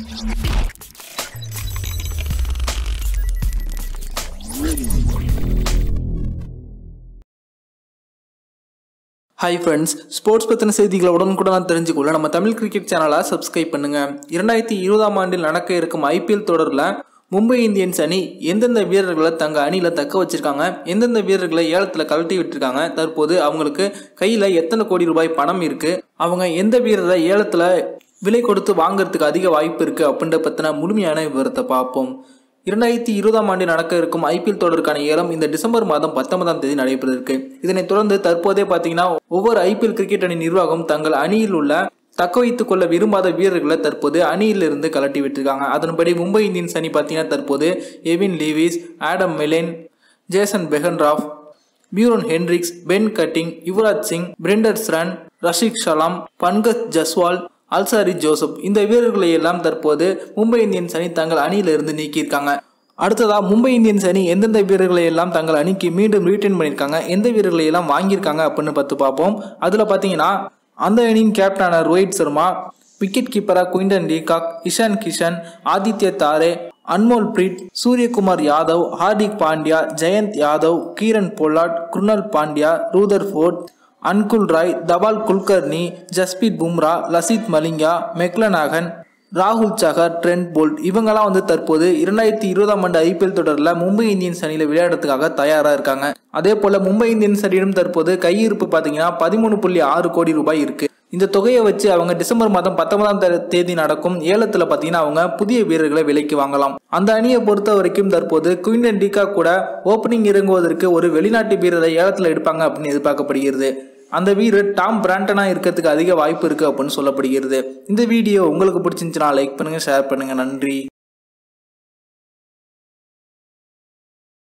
hi friends sports பற்றின செய்திகளை உடனுக்குடன் தெரிஞ்சுக்கொள்ள நம்ம தமிழ் கிரிக்கெட் சேனலை சப்ஸ்கிரைப் பண்ணுங்க இரண்டாயிரத்தி இருபதாம் ஆண்டில் நடக்க இருக்கும் ஐபிஎல் தொடரில் மும்பை இந்தியன்ஸ் அணி எந்தெந்த வீரர்களை தங்க அணியில் தக்க வச்சிருக்காங்க எந்தெந்த வீரர்களை ஏலத்தில் கழட்டி விட்டுருக்காங்க தற்போது அவங்களுக்கு கையில் எத்தனை கோடி ரூபாய் பணம் இருக்கு அவங்க எந்த வீரரை ஏலத்தில் விலை கொடுத்து வாங்குறதுக்கு அதிக வாய்ப்பு இருக்கு அப்படின்ற பற்றின முழுமையான விவரத்தை பார்ப்போம் இரண்டாயிரத்தி இருபதாம் ஆண்டு நடக்க இருக்கும் ஐபிஎல் தொடருக்கான ஏலம் இந்த டிசம்பர் மாதம் பத்தொன்பதாம் தேதி நடைபெற இருக்கு இதனைத் தொடர்ந்து தற்போதே பார்த்தீங்கன்னா ஒவ்வொரு ஐபிஎல் கிரிக்கெட் அணி நிர்வாகம் தங்கள் அணியில் உள்ள தக்க வைத்துக் கொள்ள விரும்பாத வீரர்களை தற்போது அணியிலிருந்து கலட்டி விட்டுருக்காங்க அதன்படி மும்பை இந்தியன்ஸ் அணி பார்த்தீங்கன்னா தற்போது Evin Lewis Adam Milne Jason Behrendorff Beuran Hendricks Ben Cutting Yuvraj Singh Barinder Sran Rasikh Salam Pankaj Jaiswal Alzarri Joseph இந்த வீரர்களை எல்லாம் தற்போது மும்பை இந்தியன்ஸ் அணி தங்கள் அணியிலிருந்து நீக்கியிருக்காங்க அடுத்ததா மும்பை இந்தியன்ஸ் அணி எந்தெந்த வீரர்களை எல்லாம் தங்கள் அணிக்கு மீண்டும் ரீட்டைன் பண்ணியிருக்காங்க எந்த வீரர்களை எல்லாம் வாங்கியிருக்காங்க அப்படின்னு பார்த்து பார்ப்போம் அதில் பார்த்தீங்கன்னா அந்த அணியின் கேப்டனான ரோஹித் சர்மா விக்கெட் கீப்பராக Quinton de Kock Ishan Kishan Aditya Tare Anmolpreet Suryakumar Yadav Hardik Pandya Jayant Yadav Kieron Pollard Krunal Pandya Rutherford Anukul Roy Dhawal Kulkarni Jasprit Bumrah Lasith Malinga மெக்லநாகன் ராகுல் சஹர் ட்ரெண்ட் போல்ட் இவங்கெல்லாம் வந்து தற்போது இரண்டாயிரத்தி இருபதாம் ஆண்டு ஐபிஎல் தொடரில் மும்பை இந்தியன்ஸ் அணியில் விளையாடுறதுக்காக தயாராக இருக்காங்க அதே போல் மும்பை இந்தியன்ஸ் அணியிடம் தற்போது கையிருப்பு பார்த்தீங்கன்னா பதிமூணு புள்ளி ஆறு கோடி ரூபாய் இருக்கு இந்த தொகையை வச்சு அவங்க டிசம்பர் மாதம் பத்தொன்பதாம் தே- தேதி நடக்கும் ஏலத்தில் பார்த்தீங்கன்னா அவங்க புதிய வீரர்களை விலைக்கு வாங்கலாம் அந்த அணியை பொறுத்த வரைக்கும் தற்போது குயின்டன் டீகா கூட ஓப்பனிங் இறங்குவதற்கு ஒரு வெளிநாட்டு வீரரை ஏலத்தில் எடுப்பாங்க அப்படின்னு எதிர்பார்க்கப்படுகிறது அந்த வீரர் டாம் பிராண்டனா இருக்கிறதுக்கு அதிக வாய்ப்பு இருக்கு அப்படின்னு சொல்லப்படுகிறது இந்த வீடியோ உங்களுக்கு பிடிச்சிருந்துச்சுன்னா லைக் பண்ணுங்க ஷேர் பண்ணுங்க நன்றி